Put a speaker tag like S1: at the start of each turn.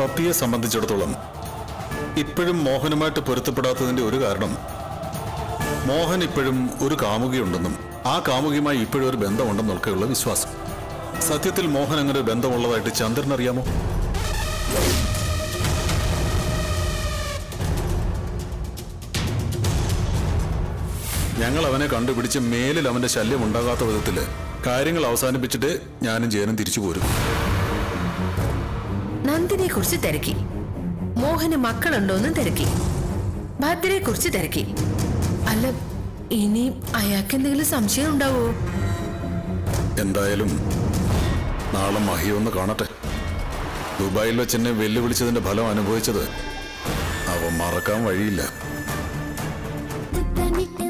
S1: പപ്പിയെ സംബന്ധിച്ചിടത്തോളം ഇപ്പോഴും മോഹനുമായിട്ട് പൊരുത്തപ്പെടാത്തതിന്റെ ഒരു കാരണം മോഹൻ ഇപ്പോഴും ഒരു കാമുകിയുണ്ടെന്നും ആ കാമുകിയുമായി ഇപ്പോഴും ഒരു ബന്ധമുണ്ടെന്നൊക്കെയുള്ള വിശ്വാസം സത്യത്തിൽ മോഹൻ അങ്ങനെ ഒരു ബന്ധമുള്ളതായിട്ട് ചന്ദ്രൻ അറിയാമോ ഞങ്ങൾ അവനെ കണ്ടുപിടിച്ച് മേലിൽ അവന്റെ ശല്യം ഉണ്ടാകാത്ത വിധത്തില് കാര്യങ്ങൾ അവസാനിപ്പിച്ചിട്ട് ഞാനും ജയനും തിരിച്ചു പോരും
S2: നന്ദിനെ കുറിച്ച് തിരക്കി മോഹന് മക്കളുണ്ടോന്നും തിരക്കി ഭദ്രയെ കുറിച്ച് തിരക്കി അല്ല ഇനി അയാൾക്ക് എന്തെങ്കിലും സംശയം ഉണ്ടാവോ
S1: എന്തായാലും നാളെ മഹിയൊന്ന് കാണട്ടെ ദുബായിൽ വെച്ച് എന്നെ വെല്ലുവിളിച്ചതിന്റെ ഫലം അനുഭവിച്ചത് അവ മറക്കാൻ വഴിയില്ല
S3: തന്നിട്ട്